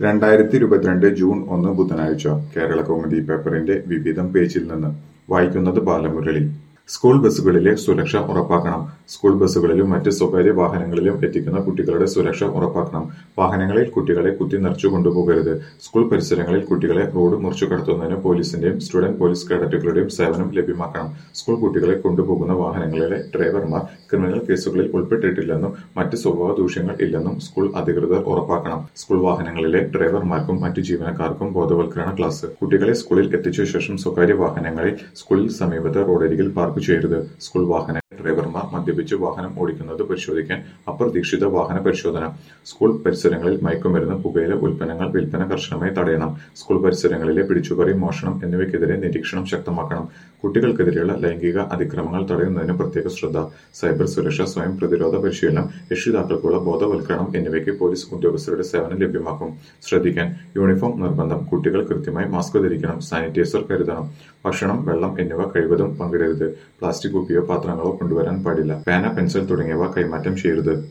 രണ്ടായിരത്തി ഇരുപത്തിരണ്ട് ജൂൺ ഒന്ന് ബുധനാഴ്ച കേരള കൗമുദി പേപ്പറിന്റെ വിവിധം പേജിൽ നിന്ന് വായിക്കുന്നത് ബാലമുരളി സ്കൂൾ ബസ്സുകളിലെ സുരക്ഷ ഉറപ്പാക്കണം സ്കൂൾ ബസ്സുകളിലും മറ്റ് സ്വകാര്യ വാഹനങ്ങളിലും എത്തിക്കുന്ന കുട്ടികളുടെ സുരക്ഷ ഉറപ്പാക്കണം വാഹനങ്ങളിൽ കുട്ടികളെ കുത്തി നിറച്ചു കൊണ്ടുപോകരുത് സ്കൂൾ പരിസരങ്ങളിൽ കുട്ടികളെ റോഡ് മുറിച്ചു കടത്തുന്നതിന് പോലീസിന്റെയും സ്റ്റുഡന്റ് പോലീസ് കേഡറ്റുകളുടെയും സേവനം ലഭ്യമാക്കണം സ്കൂൾ കുട്ടികളെ കൊണ്ടുപോകുന്ന വാഹനങ്ങളിലെ ഡ്രൈവർമാർ ക്രിമിനൽ കേസുകളിൽ ഉൾപ്പെട്ടിട്ടില്ലെന്നും മറ്റ് സ്വഭാവ ദൂഷ്യങ്ങൾ ഇല്ലെന്നും സ്കൂൾ അധികൃതർ ഉറപ്പാക്കണം സ്കൂൾ വാഹനങ്ങളിലെ ഡ്രൈവർമാർക്കും മറ്റു ജീവനക്കാർക്കും ബോധവൽക്കരണ ക്ലാസ് കുട്ടികളെ സ്കൂളിൽ എത്തിച്ച ശേഷം സ്വകാര്യ വാഹനങ്ങളിൽ സ്കൂളിൽ സമീപത്ത് റോഡരികിൽ പാർക്ക് ചെയ്യരുത് സ്കൂൾ വാഹന ഡ്രൈവർമാർ മദ്യപിച്ച് വാഹനം ഓടിക്കുന്നത് പരിശോധിക്കാൻ അപ്രതീക്ഷിത വാഹന പരിശോധന സ്കൂൾ പരിസരങ്ങളിൽ മയക്കുമരുന്ന് പുകയില ഉൽപ്പന്നങ്ങൾ വിൽപ്പന കർശനമായി തടയണം സ്കൂൾ പരിസരങ്ങളിലെ പിടിച്ചുപറി മോഷണം എന്നിവയ്ക്കെതിരെ നിരീക്ഷണം ശക്തമാക്കണം കുട്ടികൾക്കെതിരെയുള്ള ലൈംഗിക അതിക്രമങ്ങൾ തടയുന്നതിന് പ്രത്യേക ശ്രദ്ധ സൈബർ സുരക്ഷ സ്വയം പ്രതിരോധ പരിശീലനം രക്ഷിതാക്കൾക്കുള്ള ബോധവൽക്കരണം എന്നിവയ്ക്ക് പോലീസ് ഉദ്യോഗസ്ഥരുടെ സേവനം ലഭ്യമാക്കും ശ്രദ്ധിക്കാൻ യൂണിഫോം നിർബന്ധം കുട്ടികൾ കൃത്യമായി മാസ്ക് ധരിക്കണം സാനിറ്റൈസർ കരുതണം ഭക്ഷണം വെള്ളം എന്നിവ കഴിവതും പങ്കിടരുത് പ്ലാസ്റ്റിക് കുപ്പിയോ പാത്രങ്ങളോ കൊണ്ടുവരാൻ പാടില്ല പേന പെൻസിൽ തുടങ്ങിയവ കൈമാറ്റം ചെയ്യരുത്